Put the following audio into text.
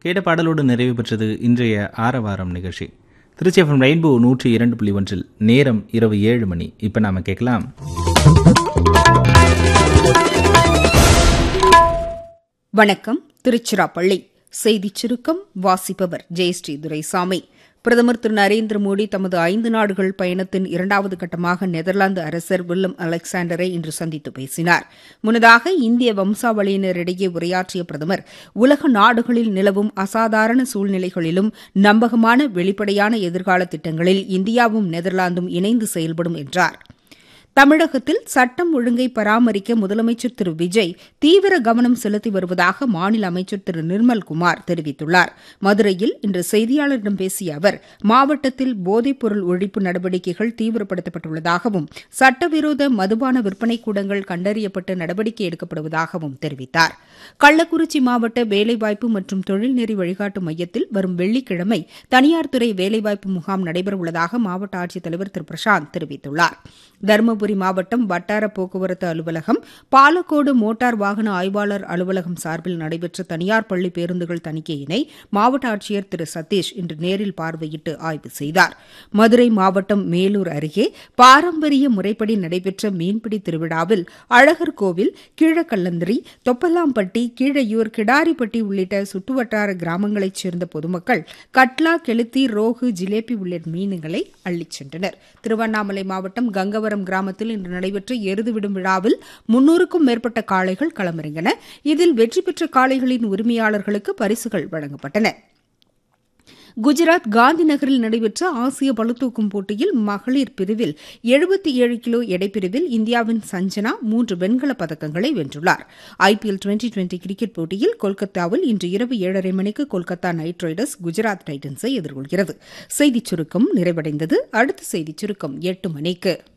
கேட்ட பாடலோடு நிறைவு பெற்றது இன்றைய ஆரவாரம் நிகழ்ச்சி திருச்சி எஃப்எம் ரெயின்போ நூற்றி இரண்டு புள்ளி ஒன்றில் நேரம் இரவு ஏழு மணி இப்போ நாம கேட்கலாம் வணக்கம் திருச்சிராப்பள்ளி செய்திச் சுருக்கம் வாசிப்பவர் ஜெயஸ்ரீ துரைசாமி பிரதமர் திரு நரேந்திர மோடி தமது ஐந்து நாடுகள் பயணத்தின் இரண்டாவது கட்டமாக நெதர்லாந்து அரசர் வில்லம் அலெக்சாண்டரை இன்று சந்தித்து பேசினார் முன்னதாக இந்திய வம்சாவளியினரிடையே உரையாற்றிய பிரதமர் உலக நாடுகளில் நிலவும் அசாதாரண சூழ்நிலைகளிலும் நம்பகமான வெளிப்படையான எதிர்கால திட்டங்களில் இந்தியாவும் நெதர்லாந்தும் இணைந்து செயல்படும் என்றார் தமிழகத்தில் சட்டம் ஒழுங்கை பராமரிக்க முதலமைச்சர் திரு விஜய் தீவிர கவனம் செலுத்தி வருவதாக மாநில அமைச்சர் திரு நிர்மல்குமார் தெரிவித்துள்ளார் மதுரையில் இன்று செய்தியாளரிடம் பேசிய அவர் மாவட்டத்தில் போதைப்பொருள் ஒழிப்பு நடவடிக்கைகள் தீவிரப்படுத்தப்பட்டுள்ளதாகவும் சட்டவிரோத மதுபான விற்பனை கூடங்கள் கண்டறியப்பட்டு நடவடிக்கை எடுக்கப்படுவதாகவும் தெரிவித்தார் கள்ளக்குறிச்சி மாவட்ட வேலைவாய்ப்பு மற்றும் தொழில்நெறி வழிகாட்டு மையத்தில் வரும் வெள்ளிக்கிழமை தனியார் துறை வேலைவாய்ப்பு முகாம் நடைபெறவுள்ளதாக மாவட்ட ஆட்சித்தலைவர் திரு பிரசாந்த் தெரிவித்துள்ளார் தருமபுரி மாவட்டம் வட்டார போக்குவரத்து அலுவலகம் பாலக்கோடு மோட்டார் வாகன ஆய்வாளர் அலுவலகம் சார்பில் நடைபெற்ற தனியார் பள்ளி பேருந்துகள் தணிக்கையினை மாவட்ட ஆட்சியர் திரு சதீஷ் இன்று நேரில் பார்வையிட்டு ஆய்வு செய்தார் மதுரை மாவட்டம் மேலூர் அருகே பாரம்பரிய முறைப்படி நடைபெற்ற மீன்பிடி திருவிழாவில் அழகர் கோவில் கீழக்கல்லந்திரி தொப்பல்லாம்பட்டி கீழையூர் கிடாரிப்பட்டி உள்ளிட்ட சுற்றுவட்டார கிராமங்களைச் சேர்ந்த பொதுமக்கள் கட்லா கெளுத்தி ரோகு ஜிலேபி உள்ளிட்ட மீன்களை அள்ளிச் சென்றனர் திருவண்ணாமலை மாவட்டம் கங்கவரம் கிராமத்தில் இன்று நடைபெற்ற எருது விடும் விழாவில் முன்னூறுக்கும் மேற்பட்ட காளைகள் களமிறங்கின இதில் வெற்றி பெற்ற காளைகளின் உரிமையாளர்களுக்கு பரிசுகள் வழங்கப்பட்டன குஜராத் காந்தி நகரில் நடைபெற்ற ஆசிய பளுதூக்கும் போட்டியில் மகளிர் பிரிவில் எழுபத்தி ஏழு கிலோ எடைப்பிரிவில் இந்தியாவின் சஞ்சனா மூன்று வெண்கலப் பதக்கங்களை வென்றுள்ளார் ஐபிஎல் டுவெண்டி டுவெண்டி கிரிக்கெட் போட்டியில் கொல்கத்தாவில் இன்று இரவு ஏழரை மணிக்கு கொல்கத்தா நைட் ரைடர்ஸ் குஜராத் டைட்டன்ஸை எதிர்கொள்கிறது செய்திச் சுருக்கம் நிறைவடைந்தது அடுத்த செய்திச் சுருக்கம் எட்டு மணிக்கு